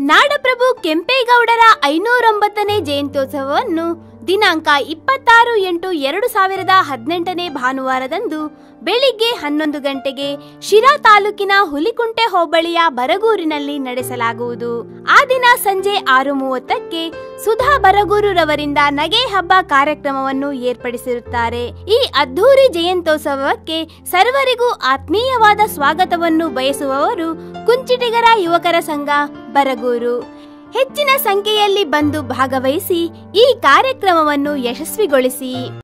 ನಾಡಪ್ರಭು ಕೆಂಪೇಗೌಡರ ಐನೂರೊಂಬತ್ತನೇ ಜಯಂತ್ಯೋತ್ಸವವನ್ನು ದಿನಾಂಕ ಇಪ್ಪತ್ತಾರು ಎಂಟು ಎರಡು ಸಾವಿರದ ಹದಿನೆಂಟನೇ ಭಾನುವಾರದಂದು ಬೆಳಿಗ್ಗೆ ಹನ್ನೊಂದು ಗಂಟೆಗೆ ಶಿರಾ ತಾಲೂಕಿನ ಹುಲಿಕುಂಟೆ ಹೋಬಳಿಯ ಬರಗೂರಿನಲ್ಲಿ ನಡೆಸಲಾಗುವುದು ಆ ದಿನ ಸಂಜೆ ಆರು ಮೂವತ್ತಕ್ಕೆ ಸುಧಾ ಬರಗೂರುರವರಿಂದ ನಗೆ ಹಬ್ಬ ಕಾರ್ಯಕ್ರಮವನ್ನು ಏರ್ಪಡಿಸಿರುತ್ತಾರೆ ಈ ಅದ್ಧೂರಿ ಜಯಂತ್ಯೋತ್ಸವಕ್ಕೆ ಸರ್ವರಿಗೂ ಆತ್ಮೀಯವಾದ ಸ್ವಾಗತವನ್ನು ಬಯಸುವವರು ಕುಂಚಿಟಿಗರ ಯುವಕರ ಸಂಘ ಬರಗೂರು ಹೆಚ್ಚಿನ ಸಂಖ್ಯೆಯಲ್ಲಿ ಬಂದು ಭಾಗವಹಿಸಿ ಈ ಕಾರ್ಯಕ್ರಮವನ್ನು ಯಶಸ್ವಿಗೊಳಿಸಿ